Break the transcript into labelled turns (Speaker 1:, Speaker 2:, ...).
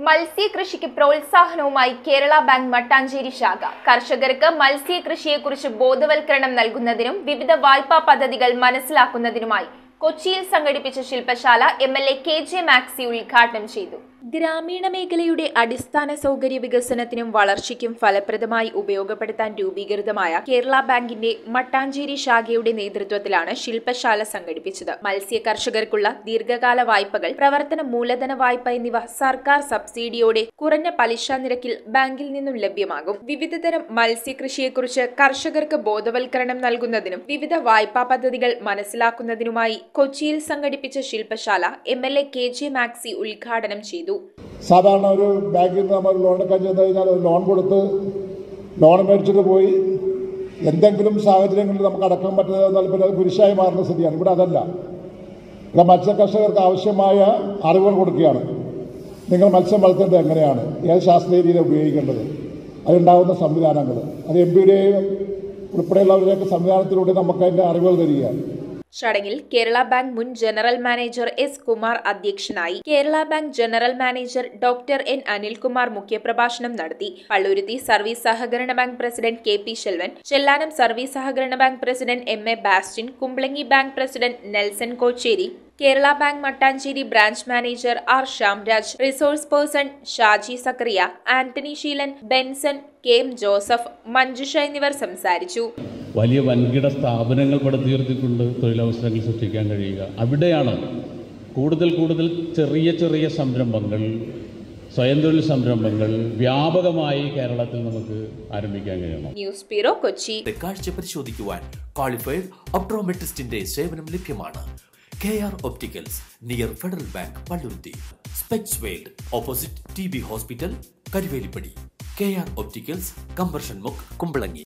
Speaker 1: മത്സ്യകൃഷിക്ക് പ്രോത്സാഹനവുമായി കേരള ബാങ്ക് മട്ടാഞ്ചേരി ശാഖ കർഷകർക്ക് മത്സ്യകൃഷിയെക്കുറിച്ച് ബോധവൽക്കരണം നൽകുന്നതിനും വിവിധ വായ്പാ പദ്ധതികൾ മനസ്സിലാക്കുന്നതിനുമായി കൊച്ചിയിൽ സംഘടിപ്പിച്ച ശില്പശാല M L A K J Maxy ഉദ്ഘാടനം ചെയ്തു ഗ്രാമീണ മേഖലയുടെ അടിസ്ഥാന സൗകര്യ വികസനത്തിനും വളർച്ചയ്ക്കും ഫലപ്രദമായി ഉപയോഗപ്പെടുത്താൻ രൂപീകൃതമായ കേരള ബാങ്കിന്റെ മട്ടാഞ്ചേരി ശാഖയുടെ നേതൃത്വത്തിലാണ് ശില്പശാല സംഘടിപ്പിച്ചത് മത്സ്യ കർഷകർക്കുള്ള ദീർഘകാല വായ്പകൾ പ്രവർത്തന മൂലധന വായ്പ എന്നിവ സർക്കാർ സബ്സിഡിയോടെ കുറഞ്ഞ പലിശ നിരക്കിൽ ബാങ്കിൽ നിന്നും ലഭ്യമാകും വിവിധതരം മത്സ്യകൃഷിയെക്കുറിച്ച് കർഷകർക്ക് ബോധവൽക്കരണം നൽകുന്നതിനും വിവിധ വായ്പാ പദ്ധതികൾ മനസ്സിലാക്കുന്നതിനുമായി കൊച്ചിയിൽ സംഘടിപ്പിച്ച ശില്പശാല M L A K J Maxy ഉദ്ഘാടനം ചെയ്തു
Speaker 2: സാധാരണ ഒരു ബാങ്കിൽ നിന്ന് നമ്മൾ ലോൺ എടുക്കാൻ ചെന്ന് കഴിഞ്ഞാൽ ഒരു ലോൺ കൊടുത്ത് ലോൺ മേടിച്ചിട്ട് പോയി എന്തെങ്കിലും സാഹചര്യങ്ങളിൽ നമുക്ക് അടക്കാൻ പറ്റുന്നത് എന്നാൽ പിന്നെ അത് കുരിശായി മാറുന്ന സ്ഥിതിയാണ് ഇവിടെ അതല്ല ഇവിടെ മത്സ്യ കർഷകർക്ക് ആവശ്യമായ അറിവുകൾ കൊടുക്കുകയാണ് നിങ്ങൾ മത്സ്യം വളർത്തേണ്ടത് എങ്ങനെയാണ് ഏത് ശാസ്ത്രീയ രീതിയിൽ ഉപയോഗിക്കേണ്ടത് അതുണ്ടാകുന്ന സംവിധാനങ്ങൾ അത് എം പിയുടെയും ഉൾപ്പെടെയുള്ളവരുടെയൊക്കെ സംവിധാനത്തിലൂടെ നമുക്ക് അതിൻ്റെ അറിവുകൾ തരികയാണ്
Speaker 1: ചടങ്ങിൽ കേരള ബാങ്ക് മുൻ ജനറൽ മാനേജർ എസ് കുമാർ അധ്യക്ഷനായി Kerala bank general manager doctor N Anilkumar മുഖ്യപ്രഭാഷണം നടത്തി പള്ളുരുത്തി സർവീസ് സഹകരണ bank president K P Selvan Chellanam service സഹകരണ bank president M A Bastin Kumbalangi bank president Nelson Kochery Kerala bank Mattancherry branch manager R Shyamraj resource person Shaji Zachariah Antony Sheelan Benson K M Joseph Manjusha എന്നിവർ സംസാരിച്ചു
Speaker 3: വലിയ വൻകിട സ്ഥാപനങ്ങൾ പടുത്തുയർത്തിക്കൊണ്ട് തൊഴിലവസരങ്ങൾ സൃഷ്ടിക്കാൻ കഴിയുക അവിടെയാണ് കൂടുതൽ കൂടുതൽ ചെറിയ ചെറിയ സംരംഭങ്ങൾ സ്വയം തൊഴിൽ സംരംഭങ്ങൾ വ്യാപകമായി കേരളത്തിൽ നമുക്ക് ആരംഭിക്കാൻ കഴിയണം
Speaker 1: ന്യൂസ് ബ്യൂറോ കൊച്ചി
Speaker 4: കാഴ്ച പരിശോധിക്കുവാൻ ക്വാളിഫൈഡ് ഒപ്ട്രോമെട്രിസ്റ്റിന്റെ സേവനം ലഭ്യമാണ് K R opticals near federal bank Palluruthy specs world opposite T B hospital Karuvelippady K R opticals കമ്പർഷൻ മുക്ക് കുമ്പളങ്ങി